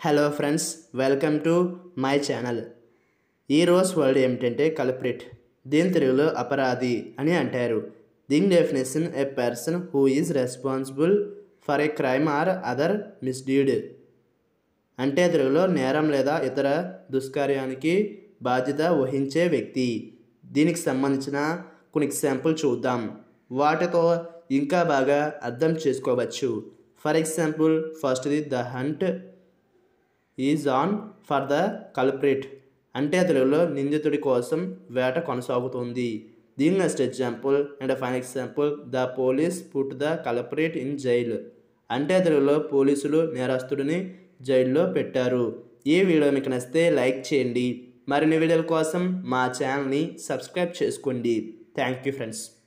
hello friends welcome to my channel ఈరోజు word ఏమిటంటే culprit దీని తెలుగులో అపరాధి అని అంటారు దీని definition a person who is responsible for a crime or other misdeed అంటే తెలుగులో నేరం లేదా ఇతర దుష్కార్యానికి బాధ్యత వహించే వ్యక్తి దీనికి సంబంధించిన కొన్ని ఎగ్జాంపుల్ చూద్దాం వాటితో ఇంకా బాగా అర్థం చేసుకోవచ్చు ఫర్ ఎగ్జాంపుల్ ఫస్ట్ది the hunt is on for the culprit అంటే తెలుగులో నిందితుడి కోసం వేట కొనసాగుతుంది దీని next example and fine example the police put the culprit in jail అంటే తెలుగులో పోలీసులు నేరస్తుడిని జైల్లో పెట్టారు ఈ వీడియో మీకు నచ్చితే లైక్ చేయండి మరిన్ని వీడియోల కోసం మా ఛానల్ని సబ్స్క్రైబ్ చేసుకోండి థ్యాంక్ యూ ఫ్రెండ్స్